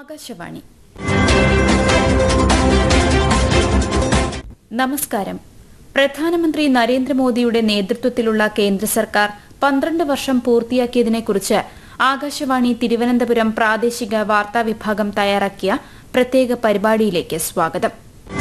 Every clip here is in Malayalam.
ആകാശവാണി നമസ്കാരം പ്രധാനമന്ത്രി നരേന്ദ്രമോദിയുടെ നേതൃത്വത്തിലുള്ള കേന്ദ്ര സർക്കാർ പന്ത്രണ്ട് വർഷം പൂർത്തിയാക്കിയതിനെക്കുറിച്ച് ആകാശവാണി തിരുവനന്തപുരം പ്രാദേശിക വാർത്താ വിഭാഗം തയ്യാറാക്കിയ പ്രത്യേക പരിപാടിയിലേക്ക് സ്വാഗതം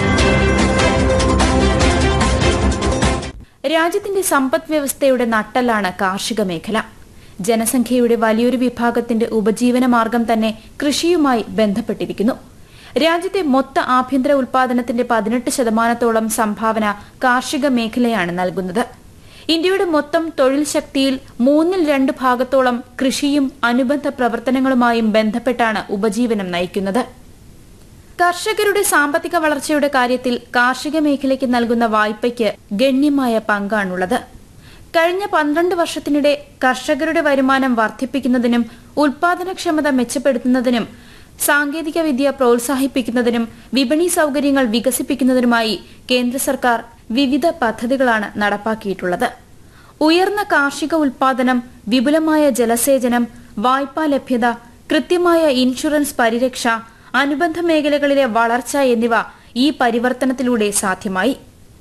രാജ്യത്തിന്റെ സമ്പദ് വ്യവസ്ഥയുടെ നട്ടെല്ലാണ് കാർഷിക മേഖല ജനസംഖ്യയുടെ വലിയൊരു വിഭാഗത്തിന്റെ ഉപജീവന മാർഗം തന്നെ കൃഷിയുമായി ബന്ധപ്പെട്ടിരിക്കുന്നു രാജ്യത്തെ മൊത്ത ആഭ്യന്തര ഉൽപാദനത്തിന്റെ പതിനെട്ട് ശതമാനത്തോളം സംഭാവന കാർഷിക മേഖലയാണ് നൽകുന്നത് ഇന്ത്യയുടെ മൊത്തം തൊഴിൽ ശക്തിയിൽ മൂന്നിൽ രണ്ട് ഭാഗത്തോളം കൃഷിയും അനുബന്ധ പ്രവർത്തനങ്ങളുമായും ബന്ധപ്പെട്ടാണ് ഉപജീവനം നയിക്കുന്നത് കർഷകരുടെ സാമ്പത്തിക വളർച്ചയുടെ കാര്യത്തിൽ കാർഷിക മേഖലയ്ക്ക് നൽകുന്ന വായ്പയ്ക്ക് ഗണ്യമായ പങ്കാണുള്ളത് കഴിഞ്ഞ പന്ത്രണ്ട് വർഷത്തിനിടെ കർഷകരുടെ വരുമാനം വർദ്ധിപ്പിക്കുന്നതിനും ഉൽപാദനക്ഷമത മെച്ചപ്പെടുത്തുന്നതിനും സാങ്കേതിക വിദ്യ പ്രോത്സാഹിപ്പിക്കുന്നതിനും വിപണി സൌകര്യങ്ങൾ വികസിപ്പിക്കുന്നതിനുമായി കേന്ദ്ര സർക്കാർ വിവിധ പദ്ധതികളാണ് നടപ്പാക്കിയിട്ടുള്ളത് ഉയർന്ന കാർഷിക ഉൽപാദനം വിപുലമായ ജലസേചനം വായ്പാ ലഭ്യത കൃത്യമായ ഇൻഷുറൻസ് പരിരക്ഷ അനുബന്ധ മേഖലകളിലെ വളർച്ച എന്നിവ ഈ പരിവർത്തനത്തിലൂടെ സാധ്യമായി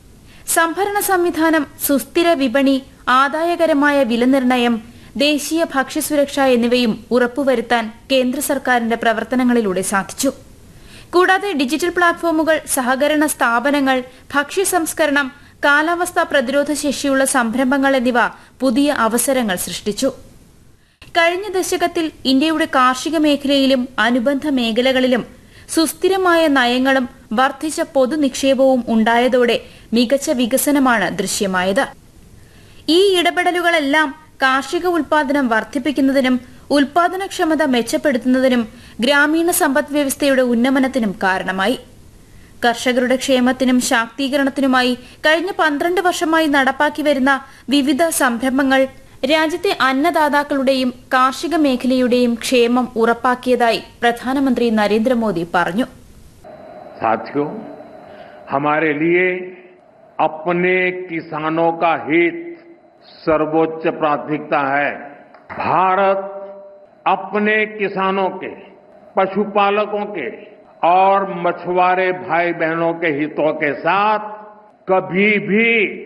സംഭരണ സംവിധാനം സുസ്ഥിര വിപണി ആദായകരമായ വിലനിർണ്ണയം ദേശീയ ഭക്ഷ്യസുരക്ഷ എന്നിവയും ഉറപ്പുവരുത്താൻ കേന്ദ്ര സർക്കാരിന്റെ പ്രവർത്തനങ്ങളിലൂടെ സാധിച്ചു കൂടാതെ ഡിജിറ്റൽ പ്ലാറ്റ്ഫോമുകൾ സഹകരണ സ്ഥാപനങ്ങൾ ഭക്ഷ്യ സംസ്കരണം കാലാവസ്ഥാ പ്രതിരോധ ശേഷിയുള്ള സംരംഭങ്ങൾ എന്നിവ പുതിയ അവസരങ്ങൾ സൃഷ്ടിച്ചു കഴിഞ്ഞ ദശകത്തിൽ ഇന്ത്യയുടെ കാർഷിക മേഖലയിലും അനുബന്ധ മേഖലകളിലും സുസ്ഥിരമായ നയങ്ങളും വർദ്ധിച്ച പൊതുനിക്ഷേപവും ഉണ്ടായതോടെ മികച്ച വികസനമാണ് ദൃശ്യമായത് ഈ ഇടപെടലുകളെല്ലാം കാർഷിക ഉൽപാദനം വർദ്ധിപ്പിക്കുന്നതിനും ഉൽപാദനക്ഷമത മെച്ചപ്പെടുത്തുന്നതിനും ഗ്രാമീണ സമ്പദ് വ്യവസ്ഥയുടെ ഉന്നമനത്തിനും കാരണമായി കർഷകരുടെ ക്ഷേമത്തിനും ശാക്തീകരണത്തിനുമായി കഴിഞ്ഞ പന്ത്രണ്ട് വർഷമായി നടപ്പാക്കി വരുന്ന വിവിധ സംരംഭങ്ങൾ രാജ്യത്തെ അന്നദാതാക്കളുടെയും കാർഷിക മേഖലയുടെയും ക്ഷേമം ഉറപ്പാക്കിയതായി പ്രധാനമന്ത്രി നരേന്ദ്രമോദി പറഞ്ഞു साथियों हमारे लिए अपने किसानों का हित सर्वोच्च प्राथमिकता है भारत अपने किसानों के पशुपालकों के और मछुआरे भाई बहनों के हितों के साथ कभी भी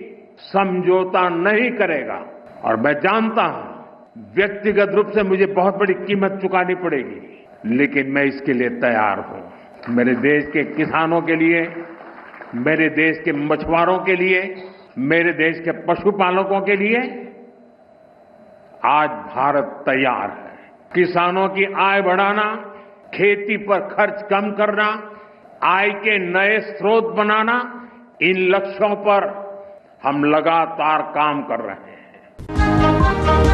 समझौता नहीं करेगा और मैं जानता हूं व्यक्तिगत रूप से मुझे बहुत बड़ी कीमत चुकानी पड़ेगी लेकिन मैं इसके लिए तैयार हूं मेरे देश के किसानों के लिए मेरे देश के मछुआरों के लिए मेरे देश के पशुपालकों के लिए आज भारत तैयार है किसानों की आय बढ़ाना खेती पर खर्च कम करना आय के नए स्रोत बनाना इन लक्ष्यों पर हम लगातार काम कर रहे हैं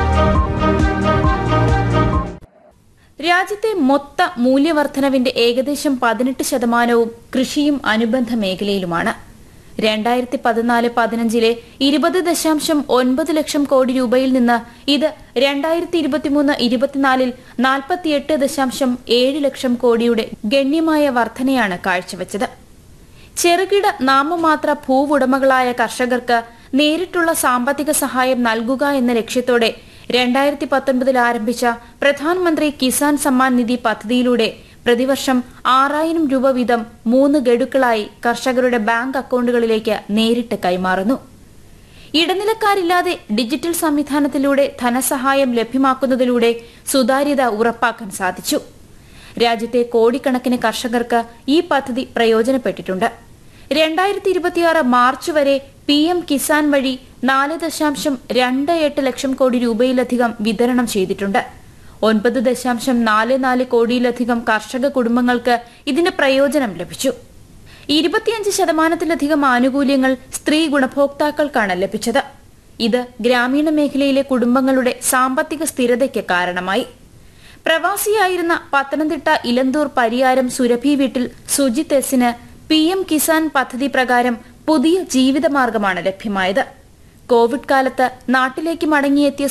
രാജ്യത്തെ മൊത്ത മൂല്യവർദ്ധനവിന്റെ ഏകദേശം പതിനെട്ട് ശതമാനവും കൃഷിയും അനുബന്ധ മേഖലയിലുമാണ് രണ്ടായിരത്തി പതിനാല് പതിനഞ്ചിലെ ഇരുപത് ദശാംശം ഒൻപത് ലക്ഷം കോടി രൂപയിൽ നിന്ന് ഇത് രണ്ടായിരത്തി ഇരുപത്തിമൂന്ന് ഇരുപത്തിനാലിൽ നാൽപ്പത്തിയെട്ട് ദശാംശം ഏഴ് ലക്ഷം കോടിയുടെ ഗണ്യമായ വർധനയാണ് കാഴ്ചവച്ചത് ചെറുകിട നാമമാത്ര ഭൂവുടമകളായ കർഷകർക്ക് നേരിട്ടുള്ള സാമ്പത്തിക സഹായം നൽകുക എന്ന ലക്ഷ്യത്തോടെ രണ്ടായിരത്തി പത്തൊൻപതിൽ ആരംഭിച്ച പ്രധാനമന്ത്രി കിസാൻ സമ്മാൻ നിധി പദ്ധതിയിലൂടെ പ്രതിവർഷം ആറായിരം രൂപ വീതം മൂന്ന് ഗഡുക്കളായി കർഷകരുടെ ബാങ്ക് അക്കൌണ്ടുകളിലേക്ക് നേരിട്ട് കൈമാറുന്നു ഇടനിലക്കാരില്ലാതെ ഡിജിറ്റൽ സംവിധാനത്തിലൂടെ ധനസഹായം ലഭ്യമാക്കുന്നതിലൂടെ സുതാര്യത ഉറപ്പാക്കാൻ സാധിച്ചു രാജ്യത്തെ കോടിക്കണക്കിന് കർഷകർക്ക് ഈ പദ്ധതി പ്രയോജനപ്പെട്ടിട്ടുണ്ട് രണ്ടായിരത്തി ഇരുപത്തിയാറ് മാർച്ച് വരെ പി എം കിസാൻ വഴി നാല് ദശാംശം രണ്ട് എട്ട് ലക്ഷം കോടി രൂപയിലധികം വിതരണം ചെയ്തിട്ടുണ്ട് ഒൻപത് ദശാംശം നാല് നാല് കോടിയിലധികം കർഷക കുടുംബങ്ങൾക്ക് ഇതിന്റെ പ്രയോജനം ലഭിച്ചു ഇരുപത്തിയഞ്ച് ശതമാനത്തിലധികം ആനുകൂല്യങ്ങൾ സ്ത്രീ ഗുണഭോക്താക്കൾക്കാണ് ലഭിച്ചത് ഇത് ഗ്രാമീണ മേഖലയിലെ കുടുംബങ്ങളുടെ സാമ്പത്തിക സ്ഥിരതയ്ക്ക് കാരണമായി പ്രവാസിയായിരുന്ന പത്തനംതിട്ട ഇലന്തൂർ പരിയാരം സുരഭി വീട്ടിൽ സുജിത് എസിന് പി എം കിസാൻ പദ്ധതി പ്രകാരം പുതിയ ജീവിതമാർഗമാണ് ലഭ്യമായത് കോവിഡ് കാലത്ത് നാട്ടിലേക്ക് മടങ്ങിയെത്തിയ